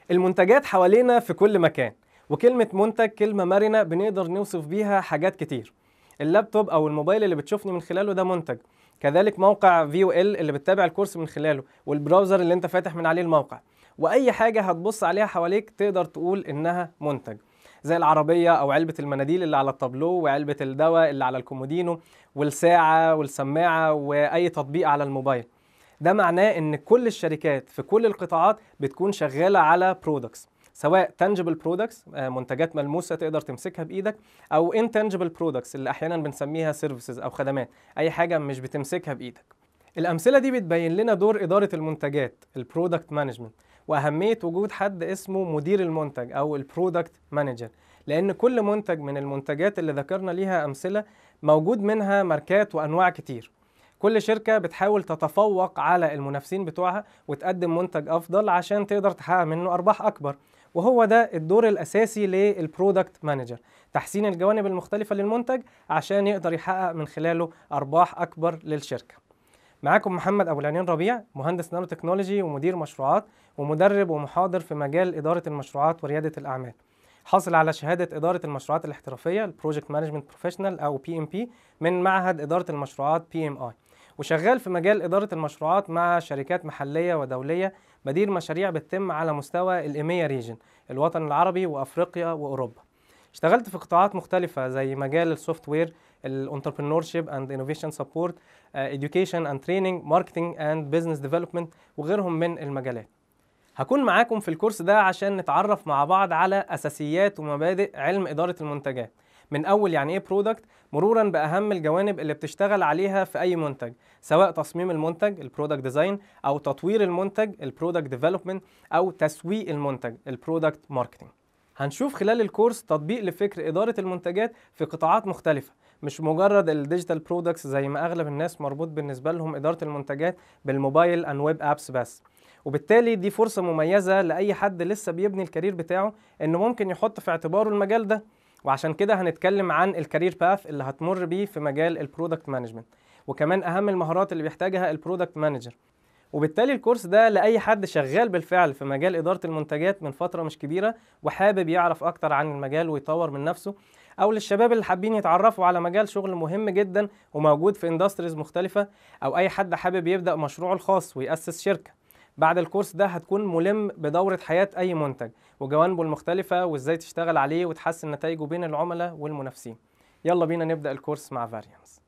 المنتجات حوالينا في كل مكان وكلمة منتج كلمة مرنة بنقدر نوصف بيها حاجات كتير اللابتوب أو الموبايل اللي بتشوفني من خلاله ده منتج كذلك موقع في او ال اللي بتتابع الكورس من خلاله والبراوزر اللي انت فاتح من عليه الموقع واي حاجه هتبص عليها حواليك تقدر تقول انها منتج زي العربيه او علبه المناديل اللي على التابلو وعلبه الدواء اللي على الكومودينو والساعه والسماعه واي تطبيق على الموبايل ده معناه ان كل الشركات في كل القطاعات بتكون شغاله على برودكتس سواء tangible products منتجات ملموسه تقدر تمسكها بايدك او intangible products اللي احيانا بنسميها services او خدمات اي حاجه مش بتمسكها بايدك الامثله دي بتبين لنا دور اداره المنتجات البرودكت مانجمنت واهميه وجود حد اسمه مدير المنتج او البرودكت مانجر لان كل منتج من المنتجات اللي ذكرنا ليها امثله موجود منها ماركات وانواع كتير كل شركة بتحاول تتفوق على المنافسين بتوعها وتقدم منتج أفضل عشان تقدر تحقق منه أرباح أكبر وهو ده الدور الأساسي للبرودكت مانجر تحسين الجوانب المختلفة للمنتج عشان يقدر يحقق من خلاله أرباح أكبر للشركة معاكم محمد أبو العينين ربيع مهندس نانو تكنولوجي ومدير مشروعات ومدرب ومحاضر في مجال إدارة المشروعات وريادة الأعمال حاصل على شهادة إدارة المشروعات الاحترافية البروجكت مانجمنت بروفيشنال أو بي ام بي من معهد إدارة المشروعات بي ام اي وشغال في مجال إدارة المشروعات مع شركات محلية ودولية بدير مشاريع بتتم على مستوى الإيميا ريجن الوطن العربي وأفريقيا وأوروبا اشتغلت في قطاعات مختلفة زي مجال السوفت وير الانتربرنورشيب اند انوفيشن سبورت education اند تريننج ماركتنج اند بزنس ديفلوبمنت وغيرهم من المجالات هكون معاكم في الكورس ده عشان نتعرف مع بعض على اساسيات ومبادئ علم اداره المنتجات من اول يعني ايه برودكت مرورا باهم الجوانب اللي بتشتغل عليها في اي منتج سواء تصميم المنتج البرودكت ديزاين او تطوير المنتج البرودكت ديفلوبمنت او تسويق المنتج البرودكت ماركتنج هنشوف خلال الكورس تطبيق لفكر اداره المنتجات في قطاعات مختلفه مش مجرد الديجيتال برودكتس زي ما اغلب الناس مربوط بالنسبه لهم اداره المنتجات بالموبايل اند ويب ابس بس وبالتالي دي فرصه مميزه لاي حد لسه بيبني الكارير بتاعه انه ممكن يحط في اعتباره المجال ده وعشان كده هنتكلم عن الكارير باث اللي هتمر بيه في مجال البرودكت مانجمنت وكمان اهم المهارات اللي بيحتاجها البرودكت مانجر وبالتالي الكورس ده لاي حد شغال بالفعل في مجال اداره المنتجات من فتره مش كبيره وحابب يعرف اكتر عن المجال ويطور من نفسه او للشباب اللي حابين يتعرفوا على مجال شغل مهم جدا وموجود في اندستريز مختلفه او اي حد حابب يبدا مشروعه الخاص وياسس شركه بعد الكورس ده هتكون ملم بدورة حياة أي منتج وجوانبه المختلفة وإزاي تشتغل عليه وتحسن نتائجه بين العملاء والمنافسين يلا بينا نبدأ الكورس مع فاريانس